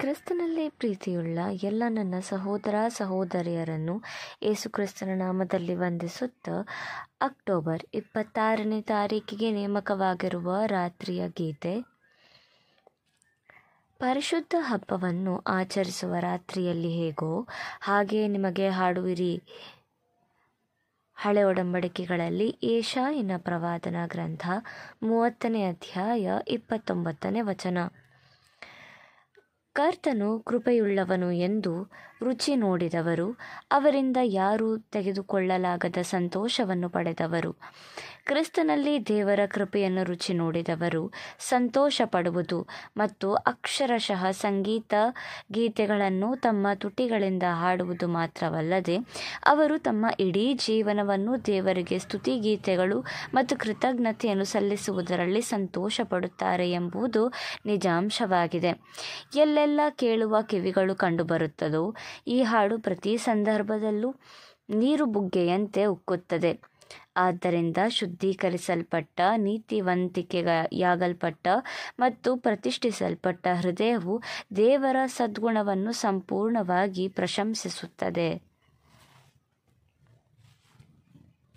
ಕ್ರಿಸ್ತನಲ್ಲಿ ಪ್ರೀತಿಯುಳ್ಳ ಎಲ್ಲ ನನ್ನ ಸಹೋದರ ಸಹೋದರಿಯರನ್ನು ಯೇಸುಕ್ರಿಸ್ತನ ನಾಮದಲ್ಲಿ ವಂದಿಸುತ್ತಾ ಅಕ್ಟೋಬರ್ ಇಪ್ಪತ್ತಾರನೇ ತಾರೀಕಿಗೆ ನೇಮಕವಾಗಿರುವ ರಾತ್ರಿಯ ಗೀತೆ ಪರಿಶುದ್ಧ ಹಬ್ಬವನ್ನು ಆಚರಿಸುವ ರಾತ್ರಿಯಲ್ಲಿ ಹೇಗೋ ಹಾಗೆ ನಿಮಗೆ ಹಾಡುವಿರಿ ಹಳೆ ಒಡಂಬಡಿಕೆಗಳಲ್ಲಿ ಏಷಾಯಿನ ಪ್ರವಾದನ ಗ್ರಂಥ ಮೂವತ್ತನೇ ಅಧ್ಯಾಯ ಇಪ್ಪತ್ತೊಂಬತ್ತನೇ ವಚನ ಕರ್ತನು ಕೃಪೆಯುಳ್ಳವನು ಎಂದು ರುಚಿ ನೋಡಿದವರು ಅವರಿಂದ ಯಾರೂ ತೆಗೆದುಕೊಳ್ಳಲಾಗದ ಸಂತೋಷವನ್ನು ಪಡೆದವರು ಕ್ರಿಸ್ತನಲ್ಲಿ ದೇವರ ಕೃಪೆಯನ್ನು ರುಚಿ ನೋಡಿದವರು ಸಂತೋಷ ಪಡುವುದು ಮತ್ತು ಅಕ್ಷರಶಃ ಸಂಗೀತ ಗೀತೆಗಳನ್ನು ತಮ್ಮ ತುಟಿಗಳಿಂದ ಹಾಡುವುದು ಮಾತ್ರವಲ್ಲದೆ ಅವರು ತಮ್ಮ ಇಡೀ ಜೀವನವನ್ನು ದೇವರಿಗೆ ಸ್ತುತಿ ಗೀತೆಗಳು ಮತ್ತು ಕೃತಜ್ಞತೆಯನ್ನು ಸಲ್ಲಿಸುವುದರಲ್ಲಿ ಸಂತೋಷ ಪಡುತ್ತಾರೆ ಎಂಬುದು ನಿಜಾಂಶವಾಗಿದೆ ಎಲ್ಲೆಲ್ಲ ಕೇಳುವ ಕಿವಿಗಳು ಕಂಡುಬರುತ್ತದೋ ಈ ಹಾಡು ಪ್ರತಿ ಸಂದರ್ಭದಲ್ಲೂ ನೀರು ಬುಗ್ಗೆಯಂತೆ ಉಕ್ಕುತ್ತದೆ ಆದ್ದರಿಂದ ಶುದ್ಧೀಕರಿಸಲ್ಪಟ್ಟ ನೀತಿವಂತಿಕೆಯಾಗಲ್ಪಟ್ಟ ಮತ್ತು ಪ್ರತಿಷ್ಠಿಸಲ್ಪಟ್ಟ ಹೃದಯವು ದೇವರ ಸದ್ಗುಣವನ್ನು ಸಂಪೂರ್ಣವಾಗಿ ಪ್ರಶಂಸಿಸುತ್ತದೆ